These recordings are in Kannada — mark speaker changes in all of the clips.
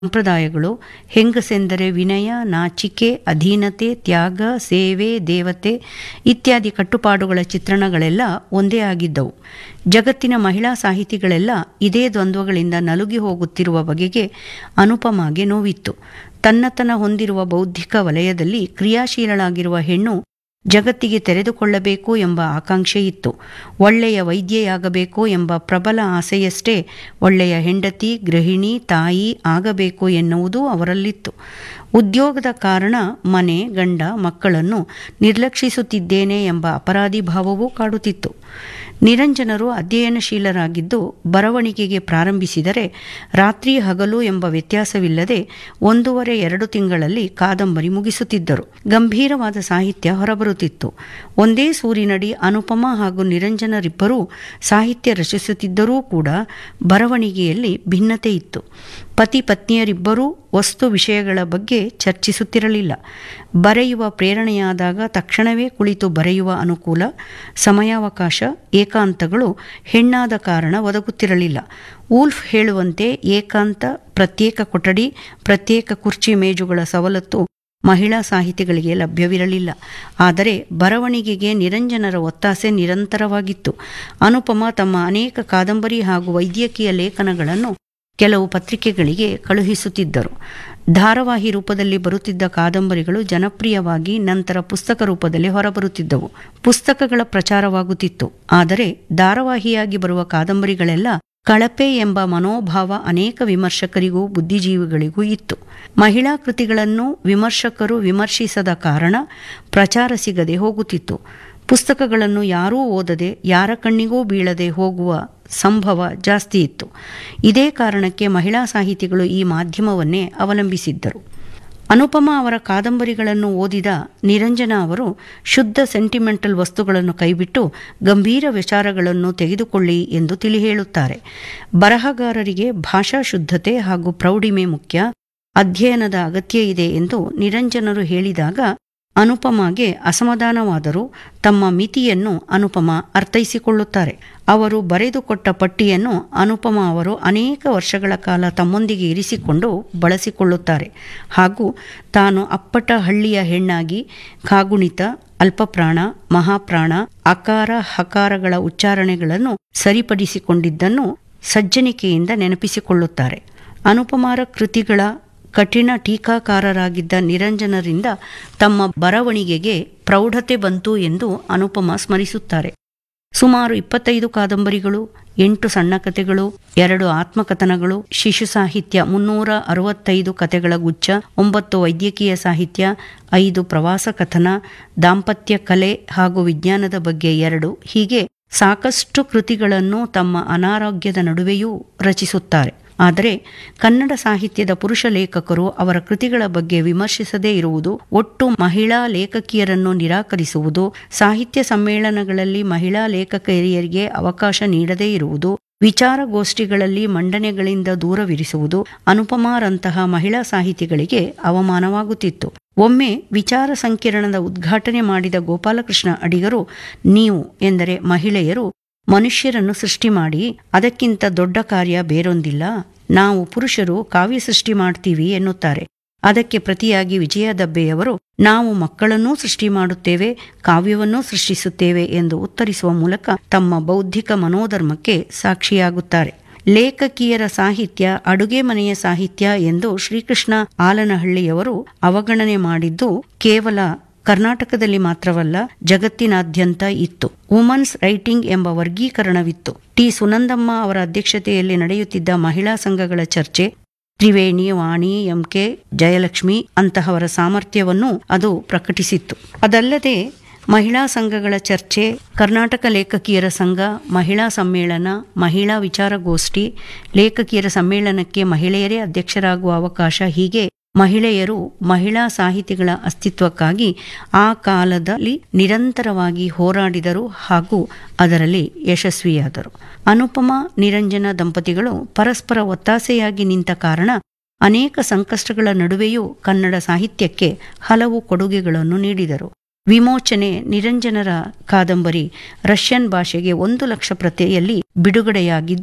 Speaker 1: ಸಂಪ್ರದಾಯಗಳು ಹೆಂಗಸೆಂದರೆ ವಿನಯ ನಾಚಿಕೆ ಅಧೀನತೆ ತ್ಯಾಗ ಸೇವೆ ದೇವತೆ ಇತ್ಯಾದಿ ಕಟ್ಟುಪಾಡುಗಳ ಚಿತ್ರಣಗಳೆಲ್ಲ ಒಂದೇ ಆಗಿದ್ದವು ಜಗತ್ತಿನ ಮಹಿಳಾ ಸಾಹಿತಿಗಳೆಲ್ಲ ಇದೇ ದ್ವಂದ್ವಗಳಿಂದ ನಲುಗಿ ಹೋಗುತ್ತಿರುವ ಬಗೆಗೆ ಅನುಪಮಾಗೆ ನೋವಿತ್ತು ತನ್ನತನ ಹೊಂದಿರುವ ಬೌದ್ಧಿಕ ವಲಯದಲ್ಲಿ ಕ್ರಿಯಾಶೀಲಳಾಗಿರುವ ಹೆಣ್ಣು ಜಗತ್ತಿಗೆ ತೆರೆದುಕೊಳ್ಳಬೇಕು ಎಂಬ ಆಕಾಂಕ್ಷೆ ಇತ್ತು ಒಳ್ಳೆಯ ವೈದ್ಯೆಯಾಗಬೇಕು ಎಂಬ ಪ್ರಬಲ ಆಸೆಯಷ್ಟೇ ಒಳ್ಳೆಯ ಹೆಂಡತಿ ಗೃಹಿಣಿ ತಾಯಿ ಆಗಬೇಕು ಎನ್ನುವುದು ಅವರಲ್ಲಿತ್ತು ಉದ್ಯೋಗದ ಕಾರಣ ಮನೆ ಗಂಡ ಮಕ್ಕಳನ್ನು ನಿರ್ಲಕ್ಷಿಸುತ್ತಿದ್ದೇನೆ ಎಂಬ ಅಪರಾಧಿ ಭಾವವೂ ಕಾಡುತ್ತಿತ್ತು ನಿರಂಜನರು ಅಧ್ಯಯನಶೀಲರಾಗಿದ್ದು ಬರವಣಿಗೆಗೆ ಪ್ರಾರಂಭಿಸಿದರೆ ರಾತ್ರಿ ಹಗಲು ಎಂಬ ವ್ಯತ್ಯಾಸವಿಲ್ಲದೆ ಒಂದೂವರೆ ಎರಡು ತಿಂಗಳಲ್ಲಿ ಕಾದಂಬರಿ ಮುಗಿಸುತ್ತಿದ್ದರು ಗಂಭೀರವಾದ ಸಾಹಿತ್ಯ ಹೊರಬರುತ್ತಿತ್ತು ಒಂದೇ ಸೂರಿನಡಿ ಅನುಪಮ ಹಾಗೂ ನಿರಂಜನರಿಬ್ಬರೂ ಸಾಹಿತ್ಯ ರಚಿಸುತ್ತಿದ್ದರೂ ಕೂಡ ಬರವಣಿಗೆಯಲ್ಲಿ ಭಿನ್ನತೆ ಇತ್ತು ಪತಿ ಪತ್ನಿಯರಿಬ್ಬರೂ ವಸ್ತು ವಿಷಯಗಳ ಬಗ್ಗೆ ಚರ್ಚಿಸುತ್ತಿರಲಿಲ್ಲ ಬರೆಯುವ ಪ್ರೇರಣೆಯಾದಾಗ ತಕ್ಷಣವೇ ಕುಳಿತು ಬರೆಯುವ ಅನುಕೂಲ ಸಮಯಾವಕಾಶ ಏಕಾಂತಗಳು ಹೆಣ್ಣಾದ ಕಾರಣ ಒದಗುತ್ತಿರಲಿಲ್ಲ ವೂಲ್ಫ್ ಹೇಳುವಂತೆ ಏಕಾಂತ ಪ್ರತ್ಯೇಕ ಕೊಠಡಿ ಪ್ರತ್ಯೇಕ ಕುರ್ಚಿ ಮೇಜುಗಳ ಸವಲತ್ತು ಮಹಿಳಾ ಸಾಹಿತಿಗಳಿಗೆ ಲಭ್ಯವಿರಲಿಲ್ಲ ಆದರೆ ಬರವಣಿಗೆಗೆ ನಿರಂಜನರ ಒತ್ತಾಸೆ ನಿರಂತರವಾಗಿತ್ತು ಅನುಪಮ ತಮ್ಮ ಅನೇಕ ಕಾದಂಬರಿ ಹಾಗೂ ವೈದ್ಯಕೀಯ ಲೇಖನಗಳನ್ನು ಕೆಲವು ಪತ್ರಿಕೆಗಳಿಗೆ ಕಳುಹಿಸುತ್ತಿದ್ದರು ಧಾರಾವಾಹಿ ರೂಪದಲ್ಲಿ ಬರುತ್ತಿದ್ದ ಕಾದಂಬರಿಗಳು ಜನಪ್ರಿಯವಾಗಿ ನಂತರ ಪುಸ್ತಕ ರೂಪದಲ್ಲಿ ಹೊರಬರುತ್ತಿದ್ದವು ಪುಸ್ತಕಗಳ ಪ್ರಚಾರವಾಗುತ್ತಿತ್ತು ಆದರೆ ಧಾರಾವಾಹಿಯಾಗಿ ಬರುವ ಕಾದಂಬರಿಗಳೆಲ್ಲ ಕಳಪೆ ಎಂಬ ಮನೋಭಾವ ಅನೇಕ ವಿಮರ್ಶಕರಿಗೂ ಬುದ್ಧಿಜೀವಿಗಳಿಗೂ ಇತ್ತು ಮಹಿಳಾ ಕೃತಿಗಳನ್ನು ವಿಮರ್ಶಕರು ವಿಮರ್ಶಿಸದ ಕಾರಣ ಪ್ರಚಾರ ಸಿಗದೆ ಹೋಗುತ್ತಿತ್ತು ಪುಸ್ತಕಗಳನ್ನು ಯಾರೂ ಓದದೆ ಯಾರ ಕಣ್ಣಿಗೂ ಬೀಳದೆ ಹೋಗುವ ಸಂಭವ ಜಾಸ್ತಿ ಇತ್ತು ಇದೇ ಕಾರಣಕ್ಕೆ ಮಹಿಳಾ ಸಾಹಿತಿಗಳು ಈ ಮಾಧ್ಯಮವನ್ನೇ ಅವಲಂಬಿಸಿದ್ದರು ಅನುಪಮ ಅವರ ಕಾದಂಬರಿಗಳನ್ನು ಓದಿದ ನಿರಂಜನ ಅವರು ಶುದ್ಧ ಸೆಂಟಿಮೆಂಟಲ್ ವಸ್ತುಗಳನ್ನು ಕೈಬಿಟ್ಟು ಗಂಭೀರ ವಿಚಾರಗಳನ್ನು ತೆಗೆದುಕೊಳ್ಳಿ ಎಂದು ತಿಳಿ ಹೇಳುತ್ತಾರೆ ಬರಹಗಾರರಿಗೆ ಭಾಷಾ ಶುದ್ಧತೆ ಹಾಗೂ ಪ್ರೌಢಿಮೆ ಮುಖ್ಯ ಅಧ್ಯಯನದ ಅಗತ್ಯ ಇದೆ ಎಂದು ನಿರಂಜನರು ಹೇಳಿದಾಗ ಅನುಪಮಗೆ ಅಸಮಾಧಾನವಾದರೂ ತಮ್ಮ ಮಿತಿಯನ್ನು ಅನುಪಮ ಅರ್ಥೈಸಿಕೊಳ್ಳುತ್ತಾರೆ ಅವರು ಬರೆದುಕೊಟ್ಟ ಪಟ್ಟಿಯನ್ನು ಅನುಪಮ ಅವರು ಅನೇಕ ವರ್ಷಗಳ ಕಾಲ ತಮ್ಮೊಂದಿಗೆ ಇರಿಸಿಕೊಂಡು ಬಳಸಿಕೊಳ್ಳುತ್ತಾರೆ ಹಾಗೂ ತಾನು ಅಪ್ಪಟ ಹಳ್ಳಿಯ ಹೆಣ್ಣಾಗಿ ಕಾಗುಣಿತ ಅಲ್ಪಪ್ರಾಣ ಮಹಾಪ್ರಾಣ ಅಕಾರ ಹಕಾರಗಳ ಉಚ್ಚಾರಣೆಗಳನ್ನು ಸರಿಪಡಿಸಿಕೊಂಡಿದ್ದನ್ನು ಸಜ್ಜನಿಕೆಯಿಂದ ನೆನಪಿಸಿಕೊಳ್ಳುತ್ತಾರೆ ಅನುಪಮಾರ ಕೃತಿಗಳ ಕಠಿಣ ಟೀಕಾಕಾರರಾಗಿದ್ದ ನಿರಂಜನರಿಂದ ತಮ್ಮ ಬರವಣಿಗೆಗೆ ಪ್ರೌಢತೆ ಬಂತು ಎಂದು ಅನುಪಮ ಸ್ಮರಿಸುತ್ತಾರೆ ಸುಮಾರು ಇಪ್ಪತ್ತೈದು ಕಾದಂಬರಿಗಳು ಎಂಟು ಸಣ್ಣ ಕಥೆಗಳು ಎರಡು ಆತ್ಮಕಥನಗಳು ಶಿಶು ಸಾಹಿತ್ಯ ಮುನ್ನೂರ ಅರವತ್ತೈದು ಕಥೆಗಳ ಗುಚ್ಛ ಒಂಬತ್ತು ವೈದ್ಯಕೀಯ ಸಾಹಿತ್ಯ ಐದು ಪ್ರವಾಸ ಕಥನ ದಾಂಪತ್ಯ ಕಲೆ ಹಾಗೂ ವಿಜ್ಞಾನದ ಬಗ್ಗೆ ಎರಡು ಹೀಗೆ ಸಾಕಷ್ಟು ಕೃತಿಗಳನ್ನು ತಮ್ಮ ಅನಾರೋಗ್ಯದ ನಡುವೆಯೂ ರಚಿಸುತ್ತಾರೆ ಆದರೆ ಕನ್ನಡ ಸಾಹಿತ್ಯದ ಪುರುಷ ಲೇಖಕರು ಅವರ ಕೃತಿಗಳ ಬಗ್ಗೆ ವಿಮರ್ಶಿಸದೇ ಇರುವುದು ಒಟ್ಟು ಮಹಿಳಾ ಲೇಖಕಿಯರನ್ನು ನಿರಾಕರಿಸುವುದು ಸಾಹಿತ್ಯ ಸಮ್ಮೇಳನಗಳಲ್ಲಿ ಮಹಿಳಾ ಲೇಖಕಿಯರಿಗೆ ಅವಕಾಶ ನೀಡದೇ ಇರುವುದು ವಿಚಾರಗೋಷ್ಠಿಗಳಲ್ಲಿ ಮಂಡನೆಗಳಿಂದ ದೂರವಿರಿಸುವುದು ಅನುಪಮಾರಂತಹ ಮಹಿಳಾ ಸಾಹಿತಿಗಳಿಗೆ ಅವಮಾನವಾಗುತ್ತಿತ್ತು ಒಮ್ಮೆ ವಿಚಾರ ಸಂಕಿರಣದ ಉದ್ಘಾಟನೆ ಮಾಡಿದ ಗೋಪಾಲಕೃಷ್ಣ ಅಡಿಗರು ನೀವು ಎಂದರೆ ಮಹಿಳೆಯರು ಮನುಷ್ಯರನ್ನು ಸೃಷ್ಟಿ ಮಾಡಿ ಅದಕ್ಕಿಂತ ದೊಡ್ಡ ಕಾರ್ಯ ಬೇರೊಂದಿಲ್ಲ ನಾವು ಪುರುಷರು ಕಾವ್ಯ ಸೃಷ್ಟಿ ಮಾಡ್ತೀವಿ ಎನ್ನುತ್ತಾರೆ ಅದಕ್ಕೆ ಪ್ರತಿಯಾಗಿ ವಿಜಯ ದಬ್ಬೆಯವರು ನಾವು ಮಕ್ಕಳನ್ನೂ ಸೃಷ್ಟಿ ಮಾಡುತ್ತೇವೆ ಕಾವ್ಯವನ್ನೂ ಸೃಷ್ಟಿಸುತ್ತೇವೆ ಎಂದು ಉತ್ತರಿಸುವ ಮೂಲಕ ತಮ್ಮ ಬೌದ್ಧಿಕ ಮನೋಧರ್ಮಕ್ಕೆ ಸಾಕ್ಷಿಯಾಗುತ್ತಾರೆ ಲೇಖಕಿಯರ ಸಾಹಿತ್ಯ ಅಡುಗೆ ಮನೆಯ ಸಾಹಿತ್ಯ ಎಂದು ಶ್ರೀಕೃಷ್ಣ ಆಲನಹಳ್ಳಿಯವರು ಅವಗಣನೆ ಮಾಡಿದ್ದು ಕೇವಲ ಕರ್ನಾಟಕದಲ್ಲಿ ಮಾತ್ರವಲ್ಲ ಜಗತ್ತಿನಾದ್ಯಂತ ಇತ್ತು ವುಮನ್ಸ್ ರೈಟಿಂಗ್ ಎಂಬ ವರ್ಗೀಕರಣವಿತ್ತು ಟಿ ಸುನಂದಮ್ಮ ಅವರ ಅಧ್ಯಕ್ಷತೆಯಲ್ಲಿ ನಡೆಯುತ್ತಿದ್ದ ಮಹಿಳಾ ಸಂಘಗಳ ಚರ್ಚೆ ತ್ರಿವೇಣಿ ವಾಣಿ ಎಂಕೆ ಜಯಲಕ್ಷ್ಮಿ ಅಂತಹವರ ಸಾಮರ್ಥ್ಯವನ್ನು ಅದು ಪ್ರಕಟಿಸಿತ್ತು ಅದಲ್ಲದೆ ಮಹಿಳಾ ಸಂಘಗಳ ಚರ್ಚೆ ಕರ್ನಾಟಕ ಲೇಖಕಿಯರ ಸಂಘ ಮಹಿಳಾ ಸಮ್ಮೇಳನ ಮಹಿಳಾ ವಿಚಾರಗೋಷ್ಠಿ ಲೇಖಕಿಯರ ಸಮ್ಮೇಳನಕ್ಕೆ ಮಹಿಳೆಯರೇ ಅಧ್ಯಕ್ಷರಾಗುವ ಅವಕಾಶ ಹೀಗೆ ಮಹಿಳೆಯರು ಮಹಿಳಾ ಸಾಹಿತಿಗಳ ಅಸ್ತಿತ್ವಕ್ಕಾಗಿ ಆ ಕಾಲದಲ್ಲಿ ನಿರಂತರವಾಗಿ ಹೋರಾಡಿದರು ಹಾಗೂ ಅದರಲ್ಲಿ ಯಶಸ್ವಿಯಾದರು ಅನುಪಮ ನಿರಂಜನ ದಂಪತಿಗಳು ಪರಸ್ಪರ ಒತ್ತಾಸೆಯಾಗಿ ನಿಂತ ಕಾರಣ ಅನೇಕ ಸಂಕಷ್ಟಗಳ ನಡುವೆಯೂ ಕನ್ನಡ ಸಾಹಿತ್ಯಕ್ಕೆ ಹಲವು ಕೊಡುಗೆಗಳನ್ನು ನೀಡಿದರು ವಿಮೋಚನೆ ನಿರಂಜನರ ಕಾದಂಬರಿ ರಷ್ಯನ್ ಭಾಷೆಗೆ ಒಂದು ಲಕ್ಷ ಪ್ರತಿಯಲ್ಲಿ ಬಿಡುಗಡೆಯಾಗಿದ್ದು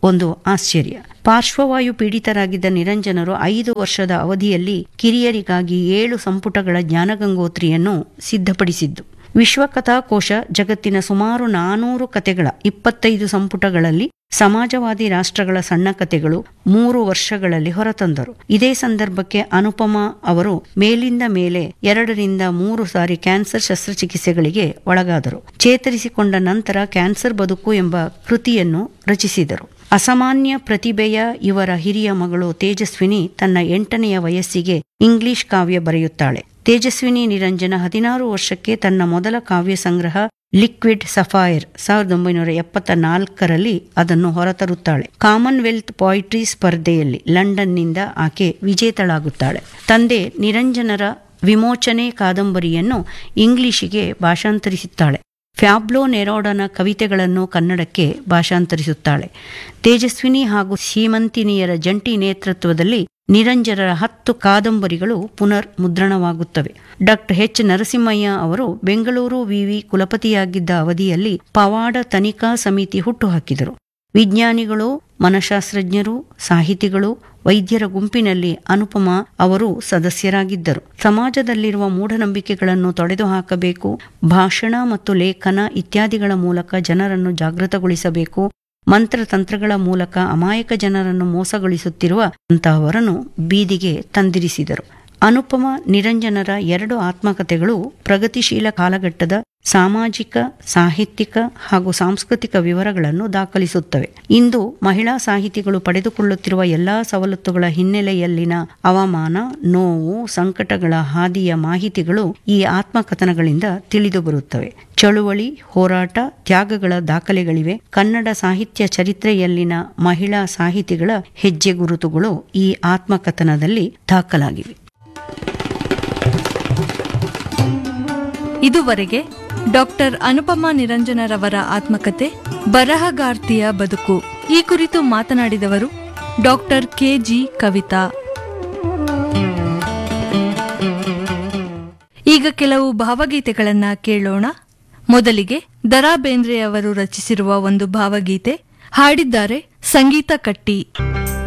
Speaker 1: ಒಂದು ಆಶ್ಚರ್ಯ ಪಾರ್ಶ್ವವಾಯು ಪೀಡಿತರಾಗಿದ್ದ ನಿರಂಜನರು ಐದು ವರ್ಷದ ಅವಧಿಯಲ್ಲಿ ಕಿರಿಯರಿಗಾಗಿ ಏಳು ಸಂಪುಟಗಳ ಜ್ಞಾನಗಂಗೋತ್ರಿಯನ್ನು ಸಿದ್ಧಪಡಿಸಿದ್ದು ವಿಶ್ವಕಥಾಕೋಶ ಜಗತ್ತಿನ ಸುಮಾರು ನಾನೂರು ಕತೆಗಳ ಇಪ್ಪತ್ತೈದು ಸಂಪುಟಗಳಲ್ಲಿ ಸಮಾಜವಾದಿ ರಾಷ್ಟ್ರಗಳ ಸಣ್ಣ ಕತೆಗಳು ಮೂರು ವರ್ಷಗಳಲ್ಲಿ ಹೊರತಂದರು ಇದೇ ಸಂದರ್ಭಕ್ಕೆ ಅನುಪಮ ಅವರು ಮೇಲಿಂದ ಮೇಲೆ ಎರಡರಿಂದ ಮೂರು ಸಾರಿ ಕ್ಯಾನ್ಸರ್ ಶಸ್ತ್ರಚಿಕಿತ್ಸೆಗಳಿಗೆ ಒಳಗಾದರು ಚೇತರಿಸಿಕೊಂಡ ನಂತರ ಕ್ಯಾನ್ಸರ್ ಬದುಕು ಎಂಬ ಕೃತಿಯನ್ನು ರಚಿಸಿದರು ಅಸಾಮಾನ್ಯ ಪ್ರತಿಭೆಯ ಇವರ ಹಿರಿಯ ಮಗಳು ತೇಜಸ್ವಿನಿ ತನ್ನ ಎಂಟನೆಯ ವಯಸ್ಸಿಗೆ ಇಂಗ್ಲಿಷ್ ಕಾವ್ಯ ಬರೆಯುತ್ತಾಳೆ ತೇಜಸ್ವಿನಿ ನಿರಂಜನ ಹದಿನಾರು ವರ್ಷಕ್ಕೆ ತನ್ನ ಮೊದಲ ಕಾವ್ಯ ಸಂಗ್ರಹ ಲಿಕ್ವಿಡ್ ಸಫೈರ್ ಸಾವಿರದ ಒಂಬೈನೂರ ಎಪ್ಪತ್ತ ನಾಲ್ಕರಲ್ಲಿ ಅದನ್ನು ಹೊರತರುತ್ತಾಳೆ ಕಾಮನ್ವೆಲ್ತ್ ಪಾಯಿಟ್ರಿ ಸ್ಪರ್ಧೆಯಲ್ಲಿ ಲಂಡನ್ನಿಂದ ಆಕೆ ವಿಜೇತಳಾಗುತ್ತಾಳೆ ತಂದೆ ನಿರಂಜನರ ವಿಮೋಚನೆ ಕಾದಂಬರಿಯನ್ನು ಇಂಗ್ಲಿಷಿಗೆ ಭಾಷಾಂತರಿಸುತ್ತಾಳೆ ಫ್ಯಾಬ್ಲೋ ನೆರೋಡನ ಕವಿತೆಗಳನ್ನು ಕನ್ನಡಕ್ಕೆ ಭಾಷಾಂತರಿಸುತ್ತಾಳೆ ತೇಜಸ್ವಿನಿ ಹಾಗೂ ಸೀಮಂತಿನಿಯರ ಜಂಟಿ ನೇತೃತ್ವದಲ್ಲಿ ನಿರಂಜನರ ಹತ್ತು ಕಾದಂಬರಿಗಳು ಪುನರ್ ಮುದ್ರಣವಾಗುತ್ತವೆ ಡಾಕ್ಟರ್ ಎಚ್ ನರಸಿಂಹಯ್ಯ ಅವರು ಬೆಂಗಳೂರು ವಿವಿ ಕುಲಪತಿಯಾಗಿದ್ದ ಅವಧಿಯಲ್ಲಿ ಪವಾಡ ತನಿಖಾ ಸಮಿತಿ ಹುಟ್ಟುಹಾಕಿದರು ವಿಜ್ಞಾನಿಗಳು ಮನಶಾಸ್ತ್ರಜ್ಞರು ಸಾಹಿತಿಗಳು ವೈದ್ಯರ ಗುಂಪಿನಲ್ಲಿ ಅನುಪಮ ಅವರು ಸದಸ್ಯರಾಗಿದ್ದರು ಸಮಾಜದಲ್ಲಿರುವ ಮೂಢನಂಬಿಕೆಗಳನ್ನು ತೊಡೆದುಹಾಕಬೇಕು ಭಾಷಣ ಮತ್ತು ಲೇಖನ ಇತ್ಯಾದಿಗಳ ಮೂಲಕ ಜನರನ್ನು ಜಾಗೃತಗೊಳಿಸಬೇಕು ಮಂತ್ರತಂತ್ರಗಳ ಮೂಲಕ ಅಮಾಯಕ ಜನರನ್ನು ಮೋಸಗೊಳಿಸುತ್ತಿರುವ ಅಂತಹವರನ್ನು ಬೀದಿಗೆ ತಂದಿರಿಸಿದರು ಅನುಪಮ ನಿರಂಜನರ ಎರಡು ಆತ್ಮಕಥೆಗಳು ಪ್ರಗತಿಶೀಲ ಕಾಲಘಟ್ಟದ ಸಾಮಾಜಿಕ ಸಾಹಿತ್ಯಿಕ ಹಾಗೂ ಸಾಂಸ್ಕೃತಿಕ ವಿವರಗಳನ್ನು ದಾಖಲಿಸುತ್ತವೆ ಇಂದು ಮಹಿಳಾ ಸಾಹಿತಿಗಳು ಪಡೆದುಕೊಳ್ಳುತ್ತಿರುವ ಎಲ್ಲಾ ಸವಲತ್ತುಗಳ ಹಿನ್ನೆಲೆಯಲ್ಲಿನ ಅವಮಾನ ನೋವು ಸಂಕಟಗಳ ಹಾದಿಯ ಮಾಹಿತಿಗಳು ಈ ಆತ್ಮಕಥನಗಳಿಂದ ತಿಳಿದುಬರುತ್ತವೆ ಚಳುವಳಿ ಹೋರಾಟ ತ್ಯಾಗಗಳ ದಾಖಲೆಗಳಿವೆ ಕನ್ನಡ ಸಾಹಿತ್ಯ ಚರಿತ್ರೆಯಲ್ಲಿನ ಮಹಿಳಾ ಸಾಹಿತಿಗಳ ಹೆಜ್ಜೆ ಗುರುತುಗಳು ಈ ಆತ್ಮಕಥನದಲ್ಲಿ ದಾಖಲಾಗಿವೆ
Speaker 2: ಇದುವರೆಗೆ ಡಾಕ್ಟರ್ ಅನುಪಮಾ ನಿರಂಜನರವರ ಆತ್ಮಕತೆ ಬರಹಗಾರ್ತಿಯ ಬದುಕು ಈ ಕುರಿತು ಮಾತನಾಡಿದವರು ಡಾಕ್ಟರ್ ಕೆಜಿ ಕವಿತಾ ಈಗ ಕೆಲವು ಭಾವಗೀತೆಗಳನ್ನ ಕೇಳೋಣ ಮೊದಲಿಗೆ ದರಾ ಬೇಂದ್ರೆ ಅವರು ರಚಿಸಿರುವ ಒಂದು ಭಾವಗೀತೆ ಹಾಡಿದ್ದಾರೆ ಸಂಗೀತ ಕಟ್ಟಿ